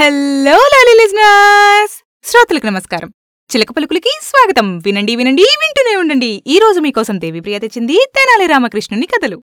hello లాలీ listeners శ్రోతలకు నమస్కారం చిలక పలుకులకి స్వాగతం వినండి వినండి వింటూనే ఉండండి ఈ రోజు మీకోసం దేవిప్రియ తెచ్చింది తెనాలి రామకృష్ణుని కథలు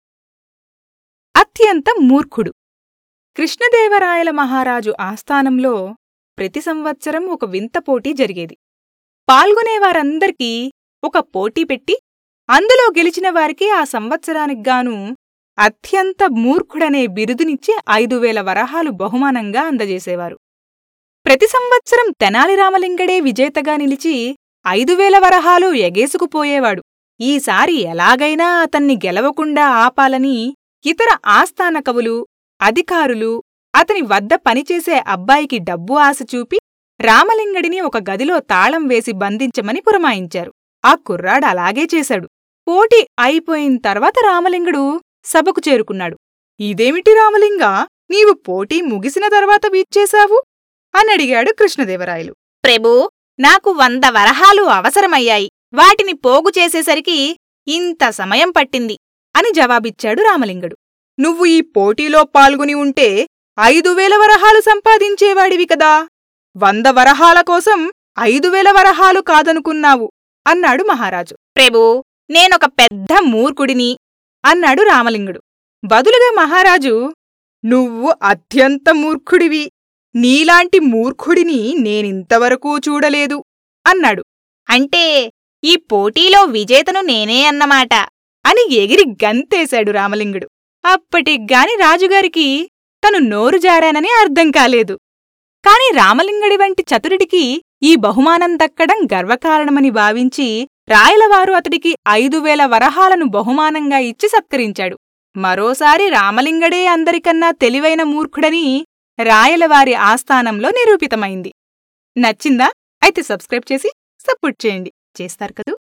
అత్యంత మూర్ఖుడు కృష్ణదేవరాయల మహారాజు ఆస్థానంలో ప్రతి సంవత్సరం ఒక వింత పోటీ జరిగేది పాల్గొనేవారందరికీ ఒక పోటీ పెట్టి అందులో గెలిచిన వారికి ఆ సంవత్సరానికి గాను అత్యంత మూర్ఖుడనే బిరుదునిచ్చి ఐదు వేల వరహాలు బహుమానంగా అందజేసేవారు ప్రతి సంవత్సరం తెనాలి రామలింగడే విజేతగా నిలిచి ఐదు వేల వరహాలు ఎగేసుకుపోయేవాడు ఈసారి ఎలాగైనా అతన్ని గెలవకుండా ఆపాలని ఇతర ఆస్థాన కవులు అధికారులు అతని వద్ద పనిచేసే అబ్బాయికి డబ్బు ఆశ చూపి రామలింగడిని ఒక గదిలో తాళం వేసి బంధించమని పురమాయించారు ఆ కుర్రాడు అలాగే చేశాడు పోటీ అయిపోయిన తర్వాత రామలింగుడు సభకు చేరుకున్నాడు ఇదేమిటి రామలింగా నీవు పోటీ ముగిసిన తర్వాత వీచ్చేశావు అనడిగాడు కృష్ణదేవరాయలు ప్రభూ నాకు వంద వరహాలు అవసరమయ్యాయి వాటిని పోగు చేసేసరికి ఇంత సమయం పట్టింది అని జవాబిచ్చాడు రామలింగడు నువ్వు ఈ పోటీలో పాల్గొని ఉంటే ఐదు వేల వరహాలు సంపాదించేవాడివి కదా వంద వరహాల కోసం ఐదు వేల వరహాలు కాదనుకున్నావు అన్నాడు మహారాజు ప్రభూ నేనొక పెద్ద మూర్ఖుడిని అన్నాడు రామలింగుడు బదులుగా మహారాజు నువ్వు అత్యంత మూర్ఖుడివి నీలాంటి మూర్ఖుడిని నేనింతవరకూ చూడలేదు అన్నాడు అంటే ఈ పోటీలో విజేతను నేనే అన్నమాట అని ఎగిరి గంతేశాడు రామలింగుడు అప్పటిగ్గాని రాజుగారికి తను నోరు జారానని అర్థం కాలేదు కాని రామలింగడి వంటి చతురుడికి ఈ బహుమానం దక్కడం గర్వకారణమని భావించి రాయలవారు అతడికి ఐదు వేల వరహాలను బహుమానంగా ఇచ్చి సత్కరించాడు మరోసారి రామలింగడే అందరికన్నా తెలివైన మూర్ఖుడని రాయలవారి ఆస్థానంలో నిరూపితమైంది నచ్చిందా అయితే సబ్స్క్రైబ్ చేసి సపోర్ట్ చేయండి చేస్తారు కదూ